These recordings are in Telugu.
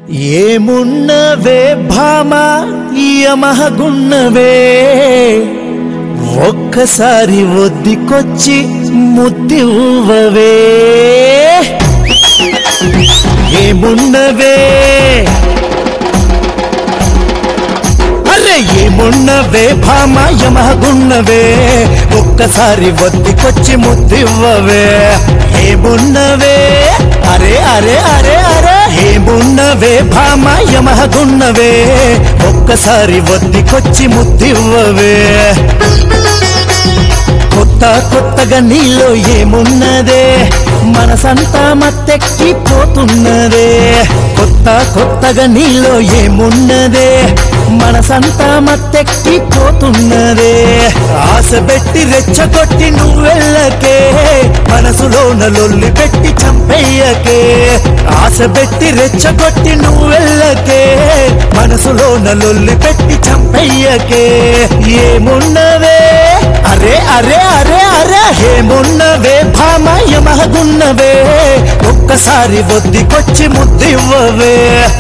ఏమున్నవే భామ యమహగున్నవే ఒక్కసారి ఒద్దికొచ్చి ముద్దివ్వవే ఏమున్నవే అరే ఏమున్నవే భామ యమహగున్నవే ఒక్కసారి ఒద్దికొచ్చి ముద్దివ్వవే ఏమున్నవే అరే అరే అరే అరే ఏమున్నవే భామ యమహగున్నవే ఒక్కసారి ఒద్దికొచ్చి ముద్దివ్వవే కొత్త కొత్తగా నీలో ఏమున్నదే మనసంతా మత్తెక్కి పోతున్నదే కొత్త కొత్తగా నీలో ఏమున్నదే మనసంతా మత్తెక్కి పోతున్నదే ఆశ పెట్టి రెచ్చగొట్టి నువ్వెళ్ళకే మనసులోన లొల్లి పెట్టి చంపెయ్యకే ఆశ పెట్టి రెచ్చగొట్టి నువ్వెళ్ళకే మనసులోన లొల్లి పెట్టి చంపెయ్యకే ఏమున్నవే అరే అరే అరే అరే ఏమున్నవే భామ యమహగున్నవే ఒక్కసారి ఒద్దికొచ్చి ముద్దివ్వవే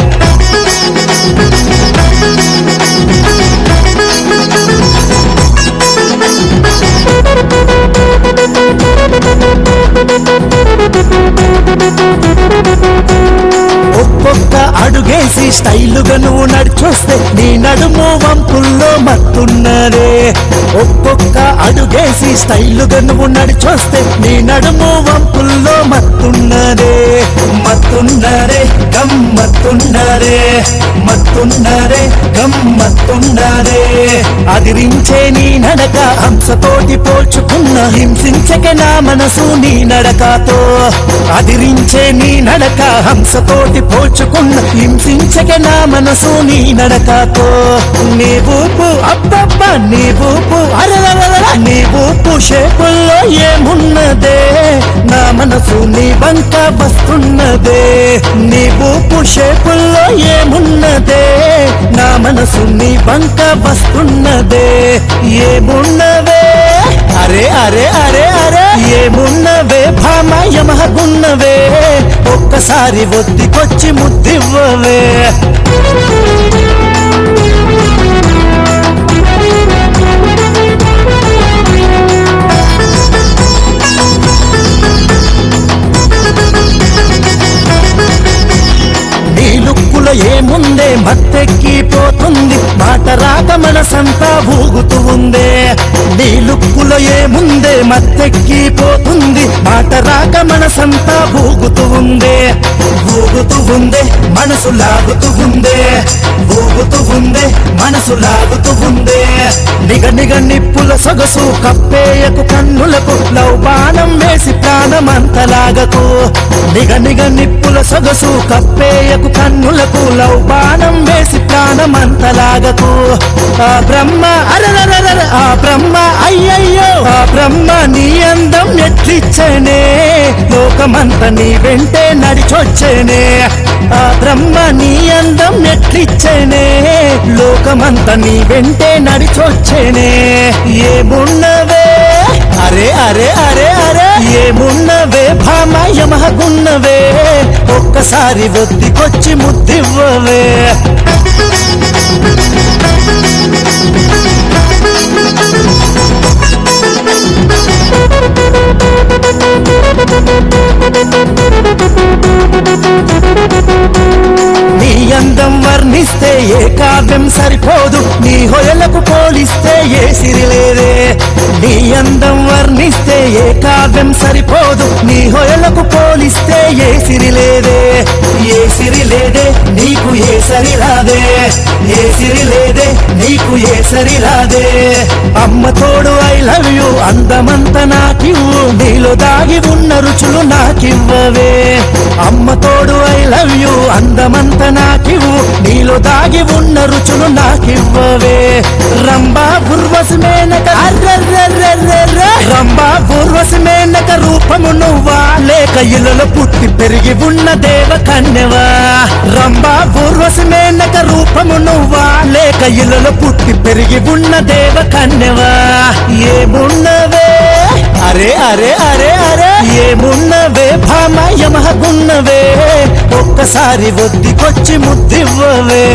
ఒక్కొక్క అడుగేసి స్టైలుగా నువ్వు నడిచొస్తే నీ నడుము వంపుల్లో మత్తున్నదే ఒక్కొక్క అడుగేసి స్టైలుగా నువ్వు నడిచొస్తే నీ నడుము వంపుల్లో మత్తున్నదే మత్తున్నరే గమ్మత్తున్నరే మత్తున్నరే గమ్మత్తున్నరే అదిరించే నీ నడక హంసతోటి పోల్చుకున్న హింసించక నా మనసు నీ నడకతో అదిరించే నీ నడక హంసతోటి పోల్చుకున్న హింసించక నా మనసు నీ నడకతో నీ ఊపు అబ్బబ్బ నీ ఊపు అరరరర నీ ఊపు షేపుల్లో ఏమున్నదే నా మనసు నీ బంక వస్తున్నదే నీ ఊపు షేపుల్లో ఏమున్నదే నా మనసు నీ బంక వస్తున్నదే ఏమున్నవే అరే అరే అరే అరే ఏమున్నవే భామ యమహగున్నవే ఒక్కసారి ఒద్దికొచ్చి ముద్దివ్వవే నీ లుక్కుల ఏముందే మత్తెక్కిపోతుంది మాట రాక మనసంతా ఊగుతూ ఉందే నీ లుక్కుల ఏముందే మత్తెక్కిపోతుంది మాట రాక మనసంతా ఊగుతూ ఉందే ఊగుతూ ఉందే మనసు లాగుతూ ఉందే ఊగుతూ ఉందే మనసు లాగుతూ ఉందే నిగ నిగ నిప్పుల సొగసు కప్పేయకు కన్నులకు లవ్ బాణం వేసి ప్రాణమంతలాగకు నిగ నిగ నిప్పుల సొగసు కప్పేయకు కన్నులకు లవ్ బాణం వేసి ప్రాణమంతలాగకు ఆ బ్రహ్మ అరరరర ఆ బ్రహ్మ అయ్యయ్యో ఆ బ్రహ్మ నీ అందం ఎట్లిచ్చనే లోకమంత నీ వెంటే నడిచొచ్చేనే ఆ బ్రహ్మ నీ అందం ఎట్లిచ్చనే లోకమంత నీ వెంటే నడిచొచ్చేనే ఏమున్నవే అరే అరే అరే అరే ఏమున్నవే భామ యమహగున్నవే ఒక్కసారి ఒద్దికొచ్చి ముద్దివ్వవే నీ అందం వర్ణిస్తే ఏ కావ్యం సరిపోదు నీ హొయలకు పోలిస్తే ఏ సిరిలేదే నీ అందం వర్ణిస్తే ఏ కావ్యం సరిపోదు నీ హొయలకు పోలిస్తే ఏ సిరిలేదే ఏ సిరిలేదే నీకు ఏ సరిరాదే ఏ సిరిలేదే నీకు ఏ సరిరాదే అమ్మ తోడు ఐ లవ్ యు అందమంత నాకివ్వు నీలో దాగి ఉన్న రుచులు నాకివ్వవే అమ్మ తోడు ఐ లవ్ యు అందమంత నాకివ్వు నీలో దాగి ఉన్న రుచులు నాకివ్వవే రంబా బుర్వసి మేనక అర్రర్రర్రర్ర. రంబా బుర్వసి మేనక రూపము నువ్వా లేక ఇళ్ళలో పుట్టి పెరిగి ఉన్న దేవ కన్యవా రంబా బుర్వసి మేనక రూపము నువ్వా లేక ఇళ్ళలో పుట్టి పెరిగి ఉన్న దేవ కన్యవా ఏమున్నవే అరే అరే అరే అరే అరే ఏమున్నవే భామ యమహకున్నవే ఒక్కసారి ఒద్దికొచ్చి ముద్దివ్వవే